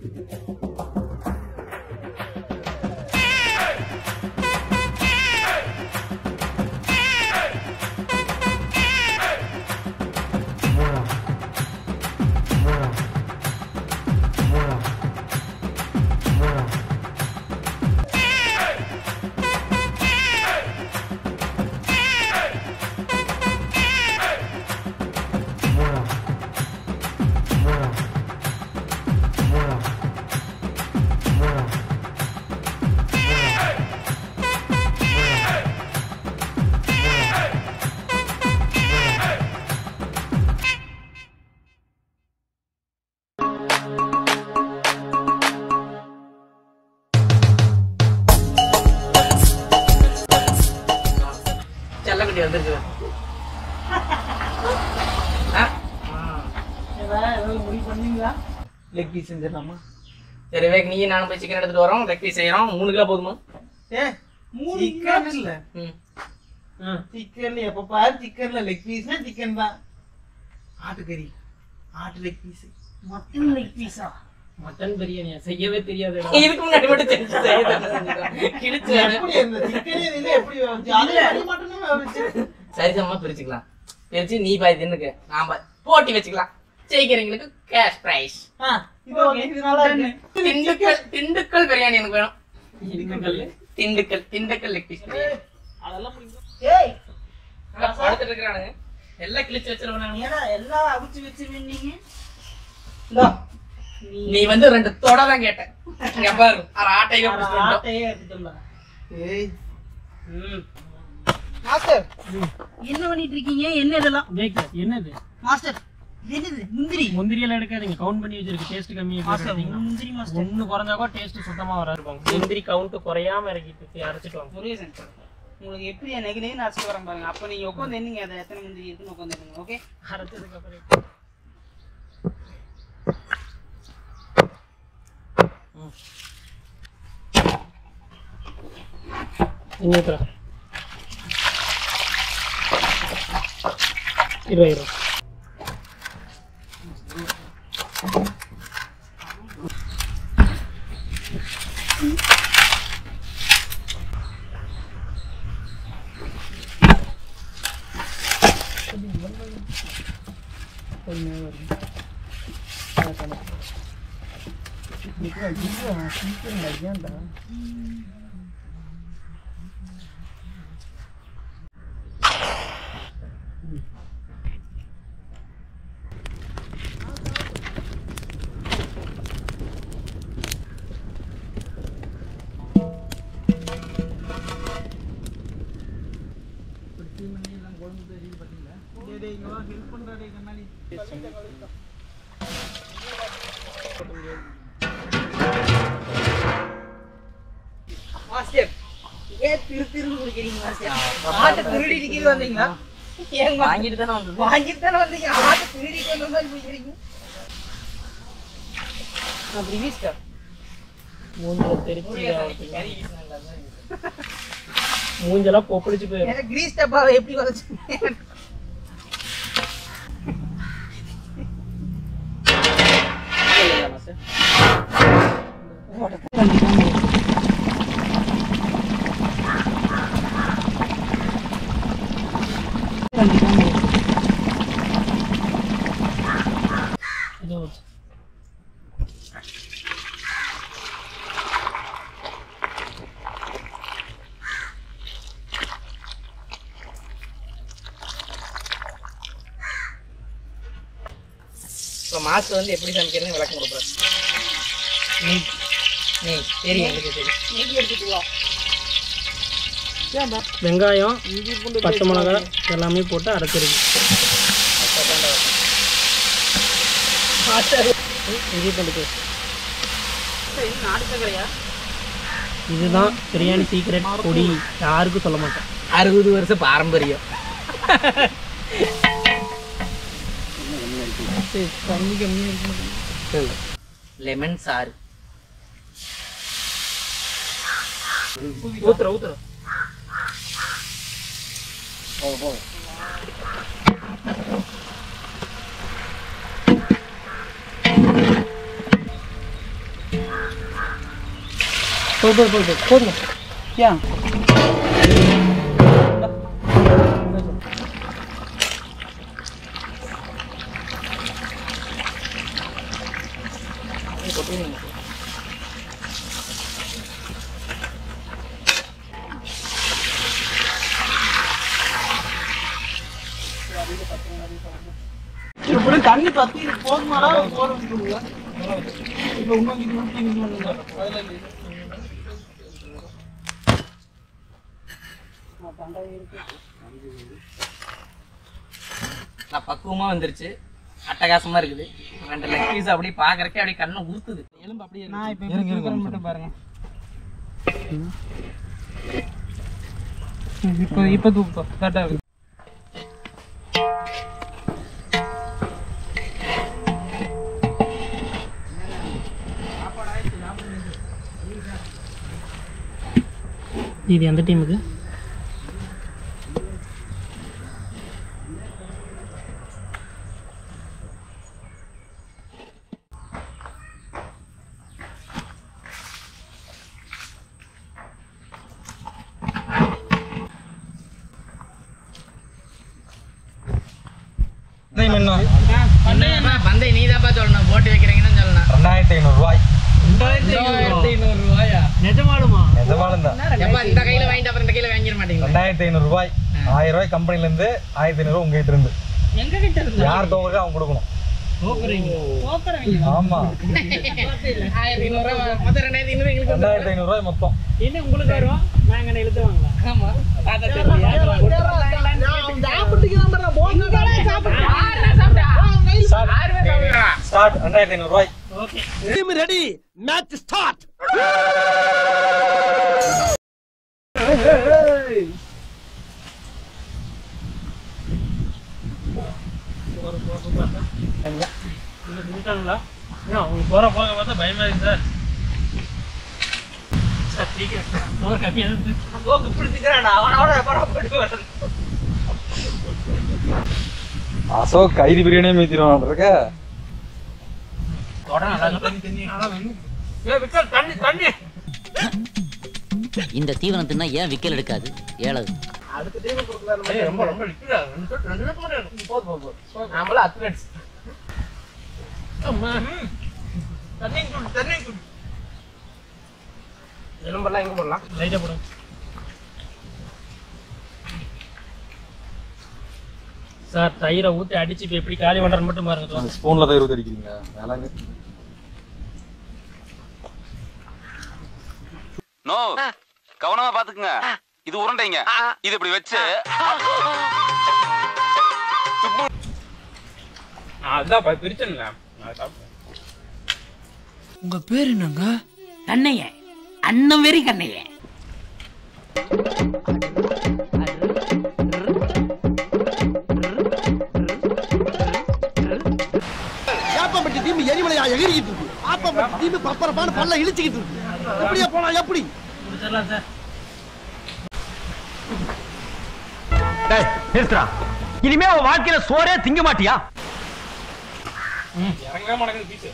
செல்லக்குட்டி வந்துருக்கு ஆ? Leg piece செஞ்சிடலாமா சரி வேக் நீ நானும் போய் சிக்கன் எடுத்துட்டு வரோம் லெக் பீஸ் செய்யறோம் மூணு கிலோ போதுமா ஏ சிக்கன் இல்ல ம் சிக்கன் எப்ப பாரு சிக்கன்ல லெக் பீஸ்னா சிக்கன் தான் ஆட்டுக்கறி ஆட்டு லெக் பீஸ் மட்டன் லெக் பீஸா மட்டன் பிரியாணியா செய்யவே தெரியாது இதுக்கு முன்னாடி மட்டும் செஞ்சு செய்ய கிழிச்சு எப்படி அந்த சிக்கனே இது எப்படி வந்துச்சு அது அடி மட்டனே வந்துச்சு சரிசமமா பிரிச்சுக்கலாம் பிரிச்சு நீ பாய் தின்னுக்கு நான் பாய் போட்டி வச்சுக்கலாம் ஜெயிக்கிறவங்களுக்கு கேஷ் பிரைஸ் ஆ இது ஓகே இது நல்லா இருக்கு திண்டுக்கல் திண்டுக்கல் பிரியாணி எனக்கு வேணும் திண்டுக்கல். திண்டுக்கல் திண்டுக்கல் லெக் பீஸ் பிரியாணி அதெல்லாம் பிடிக்கும் ஏய் படுத்துட்டு இருக்கிறானுங்க எல்லாம் கிழிச்சு வச்சிருவானுங்க ஏன்னா எல்லாம் அவிச்சு வச்சிருவீங்க இந்தா நீ வந்து ரெண்டு தொட தான் கேட்டேன் இங்க பாரு அரை ஆட்டையோ பிடிச்சிட்டு வந்துட்டோம். ஆட்டையே எடுத்துட்டோம்ல ஏய் ம் மாஸ்டர் என்ன பண்ணிட்டு இருக்கீங்க என்ன இதெல்லாம் வேக் என்னது மாஸ்டர் இது என்னது முந்திரி முந்திரி எல்லாம் எடுக்காதீங்க கவுண்ட் பண்ணி வச்சிருக்கு டேஸ்ட் கம்மியா மாஸ்டர் எடுத்தீங்கன்னா முந்திரி மாஸ்டர் ஒண்ணு குறைஞ்சா கூட டேஸ்ட் சுத்தமா வராது இருப்பாங்க முந்திரி கவுண்ட் குறையாம இறக்கிட்டு அரைச்சிட்டு வாங்க முருகேசன் உங்களுக்கு எப்படி நெகு நெகு அரைச்சிட்டு வரேன் பாருங்க அப்ப நீங்க உட்காந்து என்னங்க அதை எத்தனை முந்திரி இருக்குன்னு உட்காந்து என்னங்க ஓகே அரைச்சதுக்கு அப்புறம் இன்னும் இருபது இருபது மாஸ்டர் ஏன் திரு திரு குடிக்கிறீங்க மாஸ்டர் ஆட்டை திருடிட்டு வந்தீங்களா ஏன் வாங்கிட்டு தானே வந்தது வாங்கிட்டு தானே வந்தீங்க ஆட்டை திருடிட்டு வந்த மாதிரி குடிக்கிறீங்க அப்படி வீஸ்டர் மூஞ்சில தெரிச்சு மூஞ்செல்லாம் கொப்பளிச்சு போயிடும் எனக்கு கிரீஸ் டப்பாவை எப்படி வளைச்சு இது வச்சு. இப்போ மாஸ்டர் வந்து எப்படி சமைக்கிறதுன்னு விளக்கம் கொடுக்குறாரு நீ நீ தெரியும் எனக்கு தெரியும் நெய் எடுத்துட்டு வா ஏன்பா வெங்காயம் இஞ்சி பூண்டு பச்சை மிளகாய் எல்லாமே போட்டு அரைச்சிருக்கு இஞ்சி பூண்டு paste. நாடு சக்கரையா இதுதான் பிரியாணி சீக்ரெட் பொடி யாருக்கும் சொல்ல மாட்டேன் அறுபது வருஷம் பாரம்பரியம் தண்ணி கம்மியா இருக்கு லெமன் சாறு ஊத்துற ஊத்துற போய் போய் போய் போய் போதும் ஏன் இப்படி தண்ணி பத்தி போதுமாடா போறோம் இப்ப இன்னும் இது ஊத்தி இது பண்ணுங்க அதுல இல்லை. நான் பக்குவமா வந்துருச்சு அட்டகாசமா இருக்குது ரெண்டு லெக் பீஸ் அப்படியே பாக்குறக்கே அப்படியே கண்ணை உறுத்துது எலும்பு அப்படியே இருக்கு. நான் இப்ப எப்படி தூக்குறேன்னு மட்டும் பாருங்க இப்போ இப்போ தூக்குப்பா கரெக்டா இருக்கு இது எந்த டீமுக்கு என்னப்பா, பந்தை நீதாப்பா சொல்லணும் போட்டு வைக்கிறீங்கன்னு சொல்லணும் ரெண்டாயிரத்தி ஐநூறு ரூபாய் ரெண்டாயிரத்தி ஐநூறு ரூபாயா நிஜமாலுமா நிஜமாலும் தான் எப்பா இந்த கையில வாங்கிட்டு அப்புறம் இந்த கையில வாங்கிட மாட்டீங்களா ரெண்டாயிரத்தி ஐநூறு ரூபாய் ஆயிரம் ரூபாய் கம்பெனில இருந்து ஆயிரத்தி ஐநூறு உங்க கிட்ட இருந்து எங்க கிட்ட இருந்து யார் தோக்குறா அவங்க கொடுக்கணும் போக்குறீங்க போக்குறீங்க ஆமா ஆயிரத்தி ஐநூறு ரூபா மொத்தம் ரெண்டாயிரத்தி ஐநூறு எங்களுக்கு வந்து ரெண்டாயிரத்தி ஐநூறு ரூபாய் மொத்தம் என்ன உங்களுக்கு வரும் நாங்க என்ன எழுதுவாங்களா ஆமா தாத்தா தெரியலையா? ஆறுனா சாப்பிட்டா? ஆறு பேர் சாப்பிடுறா. ஸ்டார்ட் ரெண்டாயிரத்தி ஐநூறு ரூபாய் ஓகே செஞ்சுட்டாங்களா ஏன் அவங்க போற போக பார்த்தா பயமா இருக்கு சார் சார் சீக்கிரம் ஒரு கம்மி போக்கு பிடிச்சிக்கிறாடா அவனோட பரவாயில்ல வரணும் அசோக் கைதி பிரியாணியே மீத்திடுவான் இருக்க தண்ணி தண்ணி இந்த தீவனம் தின்னா ஏன் விக்கல் எடுக்காது ஏழது ரொம்ப ரொம்ப லிக்விடா ரெண்டு சொட்டு ரெண்டு சொட்டு மட்டும் எடுக்கும். போதும், போதும், போதும். நம்மளும் athletes. அம்மா. தண்ணி குடி தண்ணி குடி எலும்பெல்லாம் எங்க போடலாம் லைட்டா போடுங்க சார் தயிரை ஊத்தி அடிச்சு இப்ப எப்படி காலி பண்றேன்னு மட்டும் பாருங்க சார். ஸ்பூன்ல தயிர் ஊத்தி அடிக்கிறீங்க வேளாங்க நோ கவனமா பாத்துக்குங்க இது உருண்டைங்க இது இப்படி வச்சு அதான் பிரிச்சனுங்க உங்க பேர் என்னங்க கண்ணையன் அண்ணன் வெறி கண்ணையன் ஏப்பம்பட்டி தீம்பு எரிமலையா எகிரிக்கிட்டு இருக்கு ஆப்பம்பட்டி தீம்பு பப்பரப்பான பல்ல இழிச்சுக்கிட்டு இருக்கு எப்படியா போனா எப்படி முடிச்சிடலாம் சார் நிறுத்துறா இனிமே அவன் வாழ்க்கையில சோறே திங்க மாட்டியா இறங்காம நடக்குது பீஸ்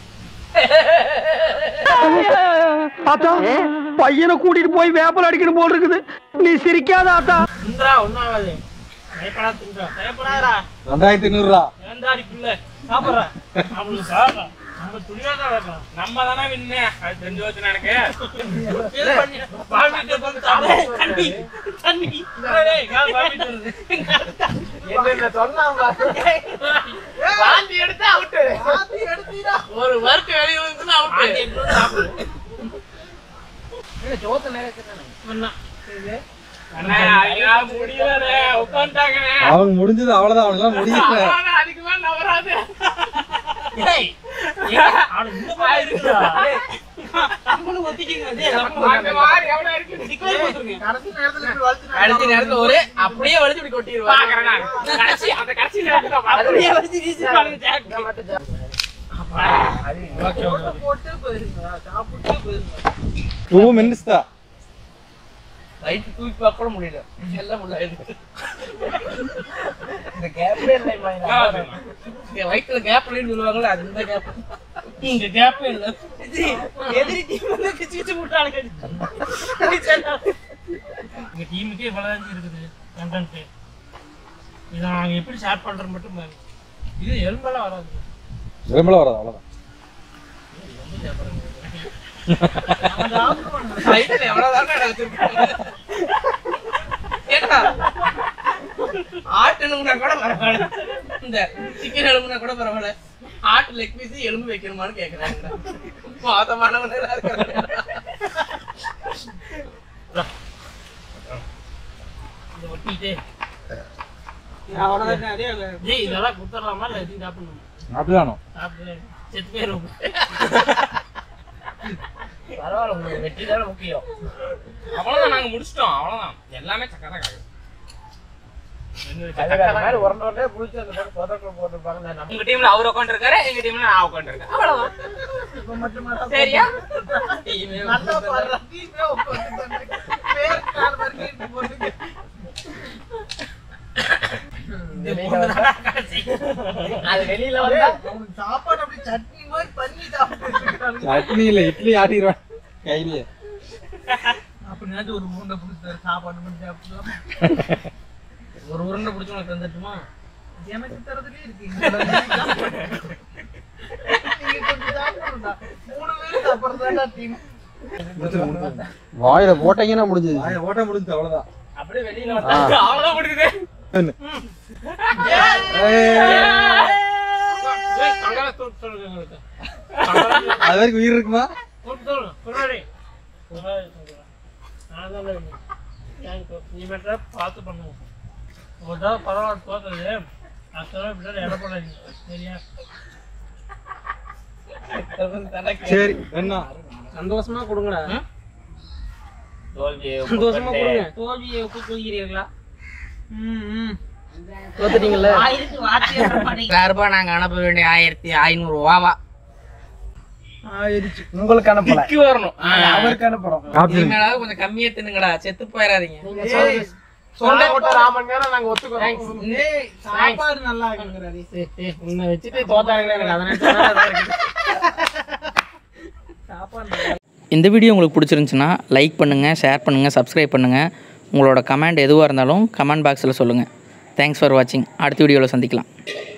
ஆத்தா பையனை கூட்டிட்டு போய் வேப்பல் அடிக்கணும் போல் இருக்குது நீ சிரிக்காத ஆத்தா தின்றா ஒன்றும் ஆகாது பயப்படா தின்றா பயப்படாதடா ரெண்டாயிரத்தி ஐநூறு ரூபா ஏந்தாடி புள்ள சாப்பிட்றா அவனுக்கு சாப்பிட்றா நம்ம துணியா தான் வரணும் நம்ம தானே வின்னு அது தெரிஞ்சு வச்சு எனக்கு வாமிட்டு வந்து சாப்பிடு. தண்ணி தண்ணி டேய், கால் வாமிட்டு வருது. என்னென்ன சொன்னான் பாரு. வாந்தி எடுத்தா அவுட்டு ஒரு வர்க்கு வெளியே வந்துச்சுன்னா அவுட்டு சோத்து அண்ணா. அண்ணா, ஐயா, முடியலண்ணே, உட்காந்துட்டாங்கண்ணே. அவங்க முடிஞ்சது அவ்வளவுதான் அவனுக்கு முடியல அவ்வளவுதான், அதுக்கு மேல நவராது ஏய், ஏய், அவனு இந்த மாதிரி இருக்குடா. நம்மளும் ஒத்திக்கிங்க. டேய், நம்ம அந்த மாதிரி எவ்வளவு இருக்கு சிக்கல் போட்டுருங்க. கடைசி நேரத்துல ஒரு அப்படியே வலிச்சு இப்படி கொட்டிடுவாங்க பாக்குறேன் நான். கடைசி, அந்த கடைசி நேரத்துல நான் அப்படியே வச்சு வீசி பாருங்க, Jack. Okay, okay. Two minutes தான் லைட் தூக்கி பார்க்க கூட முடியல எல்லாம் முடியல இந்த கேப்ல இல்லை என் வயிற்றுல கேப் இல்லைன்னு சொல்லுவாங்கல்ல அது இந்த கேப் இங்க கேப்பே இல்ல எதிரி டீம் வந்து பிச்சு பிச்சு விட்டானுங்க எங்க டீமுக்கே இவ்வளவுதான் இருக்குது கண்டென்ட் இதை நாங்க எப்படி ஷேர் பண்றோம் மட்டும் பாருங்க. இது எலும்பெல்லாம் வராது விரும்பல வராது அவ்வளவுதான் சைடுல எவ்வளவுதான் இடம் வச்சிருக்காங்க ஏண்டா ஆட்டு எலும்புனா கூட பரவாயில்ல இந்த சிக்கன் எலும்புனா கூட பரவாயில்ல ஆட்டு லெக் பீஸ் எலும்பு வைக்கணுமான்னு கேக்குறாங்க மோசமானவங்க இருக்கிறாங்க இதை ஒட்டிட்டு அவ்வளவுதான் அதே டேய் இதெல்லாம் குத்துறலாமா இல்ல எதுவும் சாப்பிடணும் அப்படிதானோ சாப்பிட்டு செத்து போயிடும் பரவாயில்ல உங்களுக்கு வெற்றி தானே முக்கியம் அவ்வளவுதான் நாங்க முடிச்சிட்டோம் அவ்வளவுதான் எல்லாமே சக்கரை காய் மாதிரி உரண்ட உடனே புளிச்சு அந்த மாதிரி புதக்குள்ள போட்டுருப்பாங்க நம்ம உங்க டீம்ல அவர் உட்காந்து இருக்காரு எங்க டீம்ல நான் உட்காந்து இருக்கேன் அவ்வளவுதான் சரியா டீமே அது வெளியில வந்தா சாப்பாடு அப்படி சட்னி மாதிரி பண்ணி சாப்பிட்டு சட்னி இல்ல இட்லி ஆட்டிடுவேன் கையிலேயே அப்படின்னாச்சும் ஒரு மூண்டை பிடிச்சாரு சாப்பாடு பண்ணி சாப்பிடலாம் ஒரு உருண்டை பிடிச்சி உனக்கு தந்துட்டுமா எனக்கு தரதுலயே இருக்கு நீங்க கொஞ்சம் சாப்பிடணும்டா மூணு பேரும் சாப்பிடுறதா டீம் வாயில போட்டீங்கன்னா முடிஞ்சது வாயை ஓட்ட முடிஞ்சு அவ்வளவுதான் அப்படியே வெளியில வந்தா அவ்வளவுதான் முடிக்குது ஏய், கங்கால தூட்டு சொல்லுங்க எங்களுக்கு. அது வரைக்கும் உயிர் இருக்குமா தூட்டு சொல்லுங்க. பின்னாடி. பின்னாடி சொல்லுங்க. நான் தான் இல்லை. Thank you. இனிமேட்டு பார்த்து பண்ணுங்க ஒரு தடவை பரவாயில்ல தோத்தது அடுத்த தடவை இப்படி இடம் போடாதீங்க சரியா சரி என்ன சந்தோஷமா கொடுங்கடா தோல்வியை சந்தோஷமா கொடுங்க தோல்வியை ஒப்புக்கொள்கிறீர்களா தோத்துட்டீங்கல்ல ஆயிரத்து வார்த்தையாடுற பண்ணி ரூபாய் நாங்க அனுப்ப வேண்டிய ஆயிரத்தி ஐநூறு ரூபாவா ஆயிடுச்சு உங்களுக்கு அனுப்பல விக்கி வரணும் அவருக்கு அனுப்புறோம் நீங்களாவது கொஞ்சம் கம்மியா தின்னுங்கடா செத்து போயிடாதீங்க சொன்ன ராமன் நாங்க ஒத்துக்கிறோம் ஏய் சாப்பாடு நல்லா இருக்குங்கறாடி உன்னை வச்சுட்டு தோத்தாங்களே எனக்கு அதனால இந்த வீடியோ உங்களுக்கு பிடிச்சிருந்துச்சுன்னா லைக் பண்ணுங்கள் ஷேர் பண்ணுங்கள் சப்ஸ்கிரைப் பண்ணுங்கள் உங்களோட கமெண்ட் எதுவாக இருந்தாலும் கமெண்ட் பாக்ஸில் சொல்லுங்கள் தேங்க்ஸ் ஃபார் வாட்சிங் அடுத்த வீடியோவில் சந்திக்கலாம்